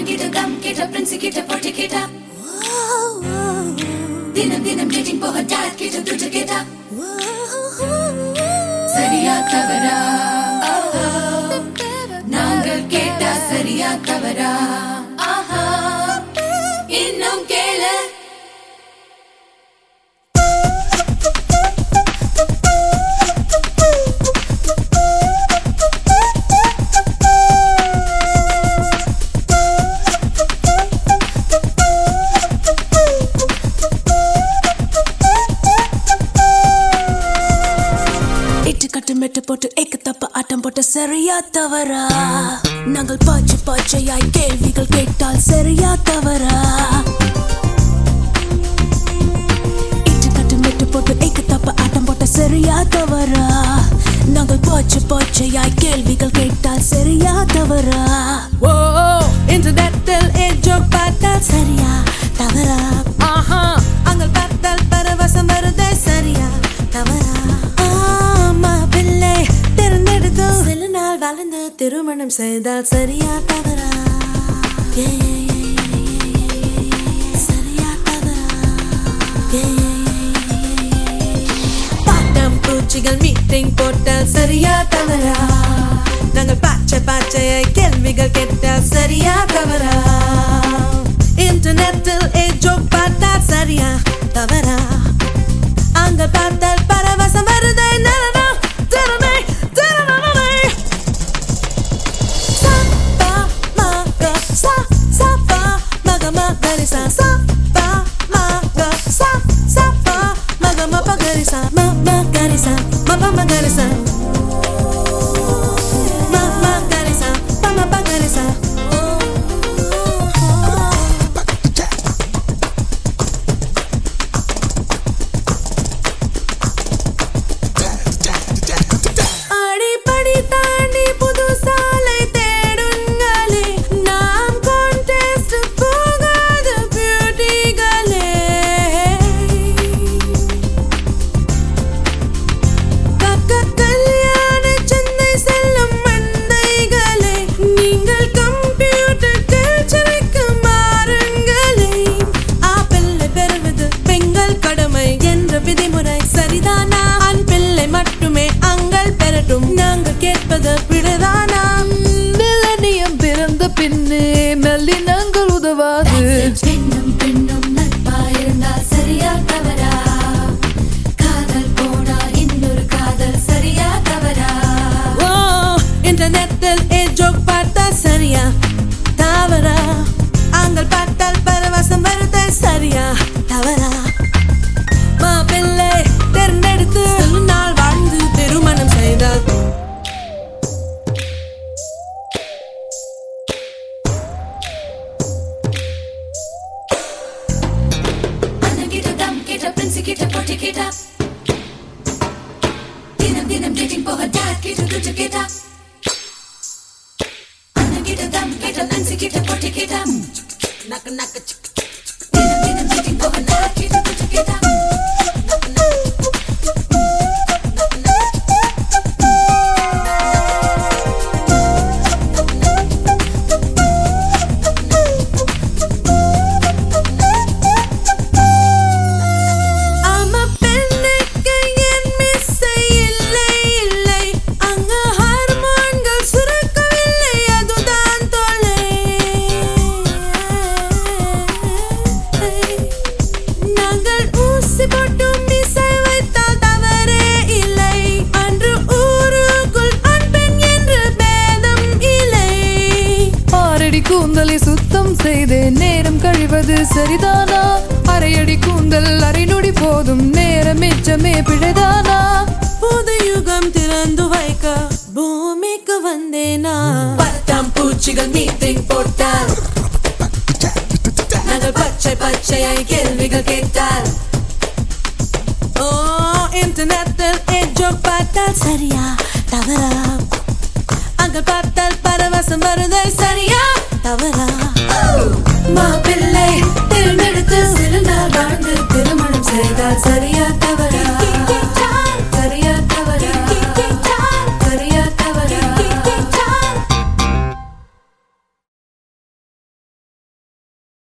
கிட்ட கம் கிட்ட பிரின்ஸ் கிட்ட போட்டி கிட்ட தினம் தினம் டேட்டிங் போக டாட் கிட்ட துட்டு கேட்டா சரியா தவறா நாங்கள் கேட்டா சரியா தவறா ஆஹா இன்னும் கேளு இட்டு கட்டு மெட்டு போட்டு ஏக்கு தப்ப ஆட்டம் போட்ட சரியா தவறா நாங்கள் பாய்ச்சி பாய்ச்சையாய் கேள்விகள் கேட்டால் சரியா தவறா இட்டு கட்டு மெட்டு போட்டு ஏக்கு தப்ப ஆட்டம் போட்ட சரியா தவறா நாங்கள் பாய்ச்சி பாய்ச்சையாய் கேள்விகள் கேட்டால் சரியா தவறா ஓ இன்டர்நெட்டில் ஏஜோக் பார்த்தால் சரியா தவறா ஆஹா அங்கள் பார்த்தால் பரவசம் வருதே சரியா தவறா ஆமா பிள்ளை திறந்தெடுத்து சில நாள் வளர்ந்து திருமணம் செய்தால் சரியா தவறா ஏ, ஏ, ஏ, ஏ, ஏ, ஏ, ஏ, ஏ, சரியா தவறா ஏ, ஏ, ஏ, ஏ, ஏ, ஏ, ஏ. பாட்டம் பூச்சிகள் மீட்டிங் போட்டால் சரியா தவறா நாங்கள் பாச்சை பாச்சையை கேள்விகள் கேட்டால் சரியா தவறா இன்டர்நெட்டில் ஏஜோக் பார்த்தால் சரியா தவறா அங்க பார்த்தால் பரவசம் வருதே நரனா திறமை திறமை Sa pa ma ga sa sa pa ma ga ma ga ri sa sa pa ma ga sa sa pa ma ga ma pa ga ri sa ma ma ga ri sa ma pa ma ga ri sa ma ma ga ri sa pa ma pa ga ri sa அடிப்படி தாண்டி புது சாலை தேடுங்களே நாம் contest போகாத பியூட்டிகளே கக்க கல்யாண சந்தை செல்லும் மந்தைகளே நீங்கள் கம்ப்யூட்டர் கல்ச்சருக்கு மாறுங்களே ஆப்பிள்ளை பெறுவது பெண்கள் கடமை என்ற விதிமுறை சரிதானா ஆண் பிள்ளை மட்டுமே அங்கள் பெறட்டும் நாங்கள் கேட்பது பிழைதானா மில்லனியம் பிறந்த பின்னே மெல்லினங்கள் உதவாது பெண்ணும் பெண்ணும் நட்பாயிருந்தால் சரியா தவறா காதல் போனா இன்னொரு காதல் சரியா தவறா ஓ இன்டர்நெட்டில் ஏஜோக் பார்த்தா சரியா தவறா ஆங்கள் பார்த்தால் பரவசம் வருது சரியா தவறா மாப்பிள்ளை தேர்ந்தெடுத்து சில நாள் வாழ்ந்து திருமணம் செய்தால் அண்ணன் கிட்ட கம் கிட்ட பிரின்ஸ் கிட்ட போட்டி கேட்டா தினம் தினம் டேட்டிங் போக டாட் கிட்ட துட்டு கேட்டா அண்ணன் கிட்ட கம் கிட்ட பிரின்ஸ் கிட்ட போட்டி கேட்டா நக்கு நக்கு சிக்கு தினம் தினம் டேட்டிங் போக டாட் கிட்ட துட்டு கேட்டா ஆமா பெண்ணுக்கு என் மிஸ்ஸை இல்லை இல்லை அங்க ஹார்மோன்கள் சுரக்கவில்லை அதுதான் தொல்லை நாங்கள் ஊசி போட்டு மிஸ்ஸை வைத்தால் தவறே இல்லை அன்று ஊருக்குள் ஆண் பெண் என்று பேதம் இல்லை ஆறடி கூந்தலை சுத்தம் செய்து நேரம் கழிவது சரிதானா அரையடி கூந்தல் அரை நொடி போதும் நேரம் மிச்சமே பிழைதானா புது யுகம் திறந்து வைக்க பூமிக்கு வந்தேனா பத்தாம் பூச்சிகள் மீட்டிங் போட்டால் நாங்கள் பச்சை பச்சையாய் கேள்விகள் கேட்டால் ஓ இன்டர்நெட்டில் ஏஜோக் பார்த்தால் சரியா தவறா அங்க பார்த்தால் பரவசம் வருதை சரியா தவறா